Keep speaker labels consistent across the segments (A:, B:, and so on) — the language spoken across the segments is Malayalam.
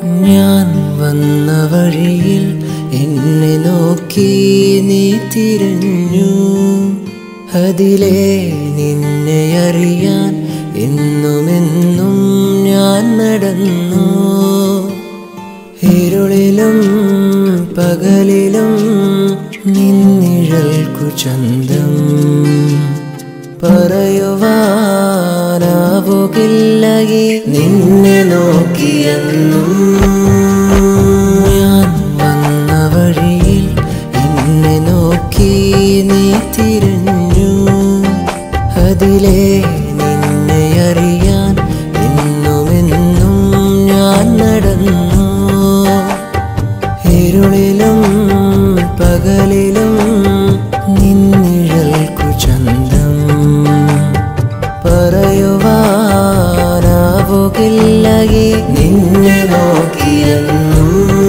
A: ഞാൻ വന്ന വഴിയിൽ എന്നെ നോക്കി നീ തിരഞ്ഞു അതിലെ നിന്നെ അറിയാൻ എന്നുമെന്നും ഞാൻ നടന്നു ഇരുളിലും പകലിലും നിന്നിഴൽക്കു ചന്തം പറയുവാനാവുകില്ലകി നിന്നെ നോക്കിയെന്നും ഞാൻ വന്ന വഴിയിൽ എന്നെ നോക്കി നീ തിരഞ്ഞു അതിലെ നിന്നെ അറിയാൻ എന്നുമെന്നും ഞാൻ നടന്നു ഇരുളിലും പകലിലും നിന്നിഴൽക്കു ചന്തം പറയുവാനാവുകില്ലകി നിന്നെ നോക്കിയെന്നും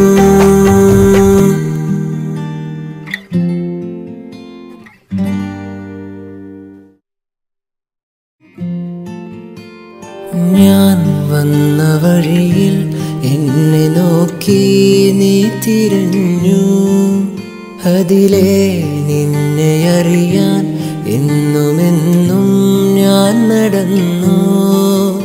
A: ഞാൻ വന്ന വഴിയിൽ എന്നെ നോക്കി നീ തിരഞ്ഞു അതിലെ നിന്നെ അറിയാൻ എന്നുമെന്നും ഞാൻ നടന്നു